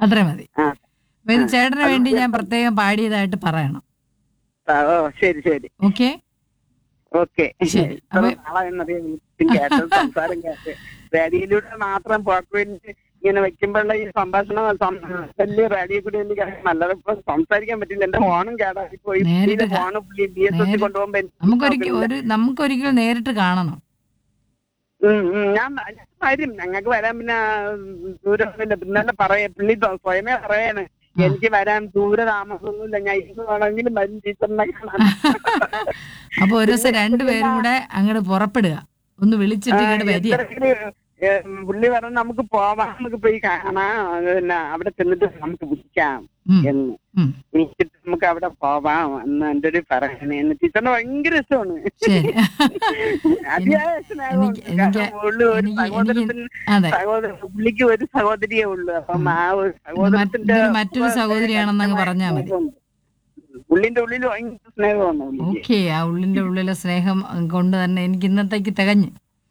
അത്രേ മതി ആ അപ്പൊ ഇത് ചേട്ടന് വേണ്ടി ഞാൻ പ്രത്യേകം പാടിയതായിട്ട് പറയണം ആ, ഓ ശരി ശരി ഓക്കെ ഓക്കെ ശരി. അപ്പൊ- നാളെന്നറിയാം കേട്ട സംസാരം കേട്ട് റേഡിയോയിലൂടെ മാത്രം പോക്കുവേണ്ടി ഇങ്ങനെ വെക്കുമ്പോഴുള്ള ഈ സംഭാഷണം സം- വലിയ റേഡിയോ കൂടി എനിക്ക് അറിയാം. നല്ലത് ഇപ്പൊ സംസാരിക്കാൻ പറ്റില്ല എന്റെ ഫോണും കേടായി പോയി നേരിട്ട് കാ- ഫോണ് പുള്ളി ബി എസ് എസ് നേരിട്ട് കൊണ്ടുപോകുമ്പോ എനിക്ക് നമുക്കൊരിക്കൽ ഒരു നമുക്കൊരിക്കൽ നേരിട്ട് കാണണം ഉം, ഉം, ഞാൻ ഞാൻ വരും ഞങ്ങൾക്ക് വരാൻ പിന്നെ ദൂരമൊന്നുമില്ല ഇന്നലെ പറയാ പുള്ളി സ്വ- സ്വയമേ പറയാണ് എനിക്ക് വരാൻ ദൂര താമസമൊന്നുമില്ല ഞാൻ ഇന്ന് വേണമെങ്കിലും വരും ടീച്ചറിനെ കാണാൻ അപ്പൊ ഒരു ദിവസം രണ്ടുപേരും കൂടെ അങ്ങോട്ട് പുറപ്പെടുക ഒന്ന് വിളിച്ചിട്ട് ഇങ്ങോട്ട് വരിക എത്ര- ഏ, പുള്ളി പറഞ്ഞു നമുക്ക് പോവാം നമുക്ക് പോയി കാണാം പിന്നെ അവിടെ ചെന്നിട്ട് നമുക്ക് വിളിക്കാം ഉം, എന്ന് ഉം. വിളിച്ചിട്ട് നമുക്ക് അവിടെ പോവാം എന്ന് എന്റെ ഒരു പറയണേ എന്ന് ടീച്ചറിന് ഭയങ്കര ഇഷ്ടമാണ് ശരി അതിയായ സ്നേഹമുണ്ട് എനിക്ക് എനിക്ക് കാരണം ഉള്ളു ഒരു എനിക്ക് സഹോദരത്തിന് അതെ സഹോദര പുള്ളിക്ക് ഒരു സഹോദരിയേ ഉള്ളൂ അപ്പം ആ ഒരു ഇത് സഹോദരത്തിന്റെ മറ്റൊരു- മറ്റൊരു സഹോദരിയാണെന്ന് അങ്ങ് പറഞ്ഞാ മതി. പുള്ളിന്റെ ഉള്ളിൽ ഭയങ്കര സ്നേഹമാണ് പുള്ളിക്ക് ഓക്കെ ആ ഉള്ളിന്റെ ഉള്ളിലെ സ്നേഹം കൊണ്ട് തന്നെ എനിക്ക് ഇന്നത്തേക്ക് തികഞ്ഞു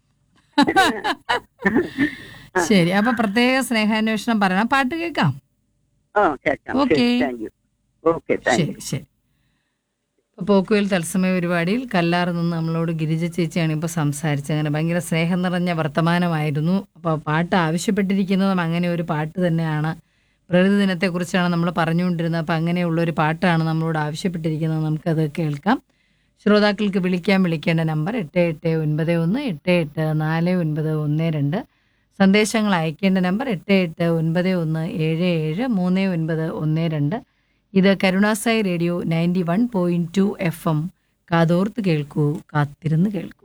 ശരി അപ്പൊ പ്രത്യേക സ്നേഹാന്വേഷണം പറയണം പാട്ട് കേൾക്കാം ആ കേൾക്കാം Okay. Thank you okay thank you ശരി ശരി ഇപ്പോൾ പോക്കുവൽ തത്സമയ പരിപാടിയിൽ കല്ലാറ് നിന്ന് നമ്മളോട് ഗിരിജ ചേച്ചിയാണ് ഇപ്പോൾ സംസാരിച്ചത് അങ്ങനെ ഭയങ്കര സ്നേഹം നിറഞ്ഞ വർത്തമാനമായിരുന്നു അപ്പോൾ പാട്ട് ആവശ്യപ്പെട്ടിരിക്കുന്നതും അങ്ങനെ ഒരു പാട്ട് തന്നെയാണ് പ്രകൃതി ദിനത്തെക്കുറിച്ചാണ് നമ്മൾ പറഞ്ഞുകൊണ്ടിരുന്നത് അപ്പോൾ അങ്ങനെയുള്ള ഒരു പാട്ടാണ് നമ്മളോട് ആവശ്യപ്പെട്ടിരിക്കുന്നത് നമുക്കത് കേൾക്കാം ശ്രോതാക്കൾക്ക് വിളിക്കാൻ വിളിക്കേണ്ട നമ്പർ എട്ട് എട്ട് ഒൻപത് ഒന്ന് എട്ട് എട്ട് നാല് ഒൻപത് ഒന്ന് രണ്ട് സന്ദേശങ്ങൾ അയക്കേണ്ട നമ്പർ എട്ട് എട്ട് ഒൻപത് ഒന്ന് ഏഴ് ഏഴ് മൂന്ന് ഒൻപത് ഒന്ന് രണ്ട് ഇത് Karunasai radio ninety one point two F M കാതോർത്ത് കേൾക്കൂ കാത്തിരുന്ന് കേൾക്കൂ